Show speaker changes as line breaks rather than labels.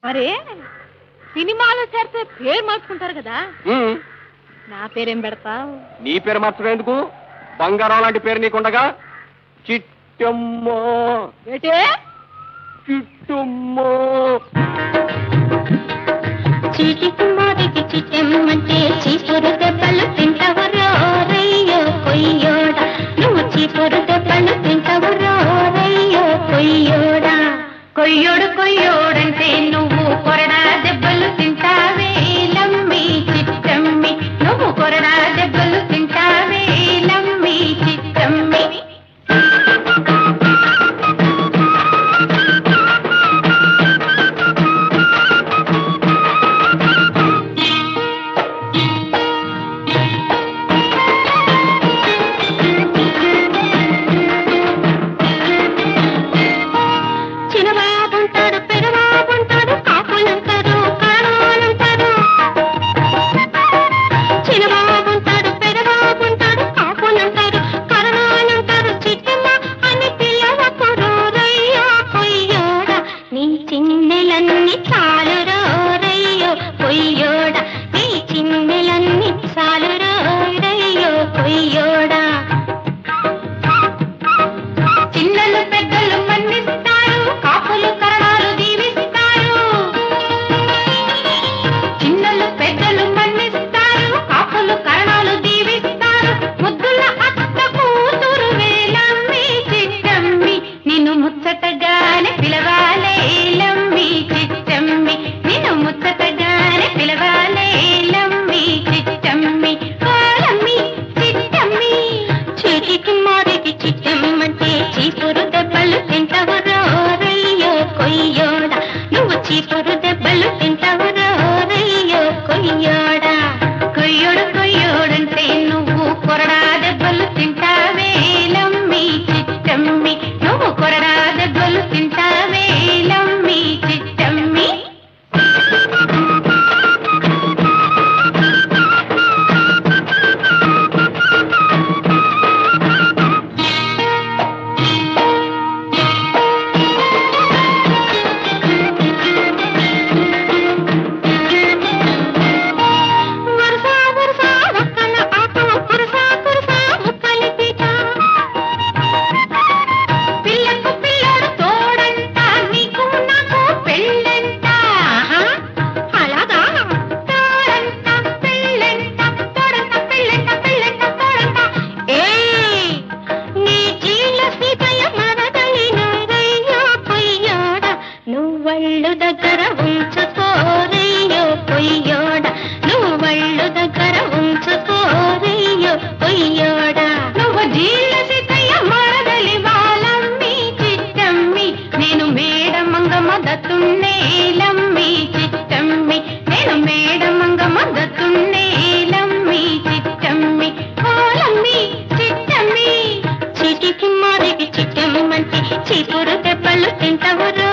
మరే సినిమాలో చేరితే పేరు మార్చుకుంటారు కదా
ఉమ్,
నా పేరేం పెడతావు
నీ పేరు మార్చడం ఎందుకు బంగారం లాంటి పేరు నీకుండగా చిట్టమ్మ
ఏటే
చిట్టమ్మ
చీటికి మాటికి చిట్టెమ్మంటే చీపురు దెబ్బలు తింటవరో రయ్యో కొయ్యోడ నువ్వు చీపురు దెబ్బలు తింటవరో రయ్యో కొయ్యోడా కొయ్యోడు కొయ్యోడంటే నువ్వు కొరడా దెబ్బలు తింటావే లమ్మి చిట్టమ్మి నువ్వు కొరడా దెబ్బలు తింటావే లమ్మి చిట్టమ్మి చిన్నబాబుంటాడు పెదబాబుంటాడు కాకులంటారు కాణాలంటారు చిన్నబాబుంటాడు పెదబాబుంటాడు కాకులంటారు కరణాలంటారు చిట్టమ్మ అని పిల్లవకురు రయ్యో కొయ్యోడ నీ చిన్నెలన్నీ చాలు రయ్యో కొయ్యోడ నీ చిన్నెలన్నీ చాలు రయ్యో కొయ్యోడా చిన్నలు పెద్దలు మన్నిస్తారు కాపులు కరణాలు దీవిస్తారు చిన్నలు పెద్దలు మన్నిస్తారు కాపులు కరణాలు దీవిస్తారు ముద్దుల అత్త కూతురు వేలమ్మి చిట్టమ్మి నిన్ను ముచ్చటగానే పిలవాలే లమ్మి చిట్టమ్మి నిన్ను ముచ్చటగానే పిలవాలే లమ్మి చిట్టమ్మి ఓలమ్మి చిట్టమ్మి చీటికి మారికి చిట్టమ్మంటే చీపురు దెబ్బలు తింటవరో రయ్యో కొయ్యోడ నువ్వు చీపురు దెబ్బలు తింటవరో రయ్యో కొయ్యోడా కొయ్యోడు కొయ్యోడంటే నువ్వు కొరడా దెబ్బలు తింటావే లమ్మి చిట్టమ్మి నువ్వు కొరడా దెబ్బలు తింటావే లమ్మి చిట్టమ్మి వరుస వరుస ఒక్కల ఆకు కురుస కురుస ముక్కలి పీట పిల్లకు పిల్లడు తోడంట నీకు నాకు పెళ్ళంట ఆహా, అలాగా తోడంట పెళ్ళంట తోడంట పెళ్ళంట పెళ్ళంట తోడంట ఏయ్ నీ జీల సీతయ్య మరదలిన రయ్యో పొయ్యోడ నువ్వళ్ళు దగ్గర ఉంచుకోరయ్యో పొయ్యోడ నువ్వళ్ళు దగ్గర ఉంచుకోరయ్యో పొయ్యోడ నువ్వు జీల సీతయ్య మరదలి వాళ్ళమ్మి చిట్టమ్మి నేను మేడమంగమ్మ దత్తున్నేలమ్మి చిట్టమ్మి నేను మేడమంగమ్మ దత్తున్నేలమ్మి చిట్టమ్మి ఓలమ్మి చిట్టమ్మి చిటికి మారికి చిట్టమ్మంటే చీపురు దెబ్బలు తింటవరు